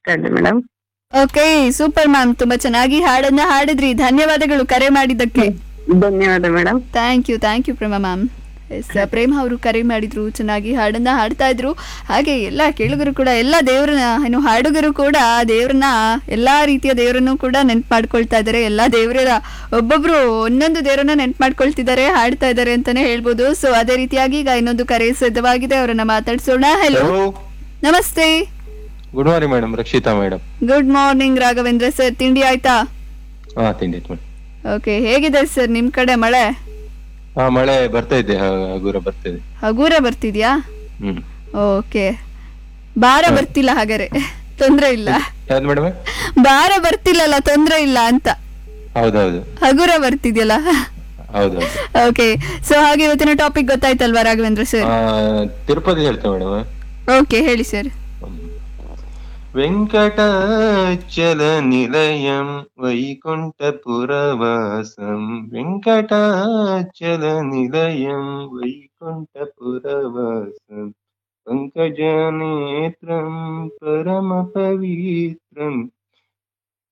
ಮಾಡ್ತಾ ಇದ್ದೆ madam okay super ma'am ತುಂಬಾ ಚೆನ್ನಾಗಿ ಹಾಡನ್ನ ಹಾಡಿದ್ರಿ ಧನ್ಯವಾದಗಳು ಕರೆ ಮಾಡಿದ್ದಕ್ಕೆ ಧನ್ಯವಾದ madam thank you thank you Prema ma'am yes Prema ಅವರು ಕರೆ ಮಾಡಿದ್ರು ಚೆನ್ನಾಗಿ ಹಾಡನ್ನ ಹಾಡ್ತಾ ಇದ್ರು ಹಾಗೆ ಎಲ್ಲ ಕೇಳುಗರು ಕೂಡ ಎಲ್ಲ ದೇವ್ರನ್ನ ಏನು ಹಾಡುಗರು ಕೂಡ ದೇವ್ರನ್ನ ಎಲ್ಲಾ ರೀತಿಯ ದೇವರನ್ನು ಕೂಡ ನೆನ್ಪು ಮಾಡ್ಕೊಳ್ತಾ ಇದ್ದಾರೆ ಎಲ್ಲಾ ದೇವರ ಒಬ್ಬೊಬ್ರು ಒಂದೊಂದು ದೇವರನ್ನ ನೆನ್ಪು ಮಾಡ್ಕೊಳ್ತಿದ್ದಾರೆ ಹಾಡ್ತಾ ಇದ್ದಾರೆ ಅಂತಾನೆ ಹೇಳ್ಬೋದು ಸೊ ಅದೇ ರೀತಿಯಾಗಿ ಈಗ ಇನ್ನೊಂದು ಕರೆ ಸಿದ್ಧವಾಗಿದೆ ಅವರನ್ನ ಮಾತಾಡ್ಸೋಣ ಹೆಲೋ ಹಲೋ ನಮಸ್ತೆ good morning madam Rakshitha madam good morning Raghavendra sir ತಿಂಡಿ ಆಯ್ತಾ ಹಾ ತಿಂಡಿ ಆಯ್ತು ಮೇಡಮ್ ಓಕೆ ಹೇಗಿದೆ ಸರ್ ನಿಮ್ ಕಡೆ ಮಳೆ ಹಾ ಮಳೆ ಬರ್ತಾ ಇದೆ ಹಗುರ ಬರ್ತಾ ಇದೆ ಹಗೂರ ಬರ್ತಿದ್ಯಾ ಹ್ಮ್ ಓಕೆ ಭಾರ ಬರ್ತಿಲ್ಲ ಹಾಗಾದ್ರೆ ತೊಂದ್ರೆ ಇಲ್ಲ ಯಾವ್ದು ಮೇಡಮ್ ಭಾರ ಬರ್ತಿಲ್ಲಲ್ಲ ತೊಂದ್ರೆ ಇಲ್ಲ ಅಂತ ಹೌದೌದು ಹಗುರ ಬರ್ತಿದ್ಯಲ್ಲ ಹೌದೌದು ಓಕೆ ಸೊ ಹಾಗೆ ಇವತ್ತಿನ ಟಾಪಿಕ್ ಗೊತ್ತಾಯ್ತಲ್ವಾ ರಾಘವೇಂದ್ರ ಸರ್ ಆ, ತಿರುಪತಿ ಹೇಳ್ತೇವೆ ಮೇಡಮ್ ಓಕೆ ಹೇಳಿ ಸರ್ వెంకటాచల నిలయం వైకుంఠపురవాసం వెంకటాచల నిలయం వైకుంఠపురవాసం పంకజనేత్రం పరమ పవిత్రం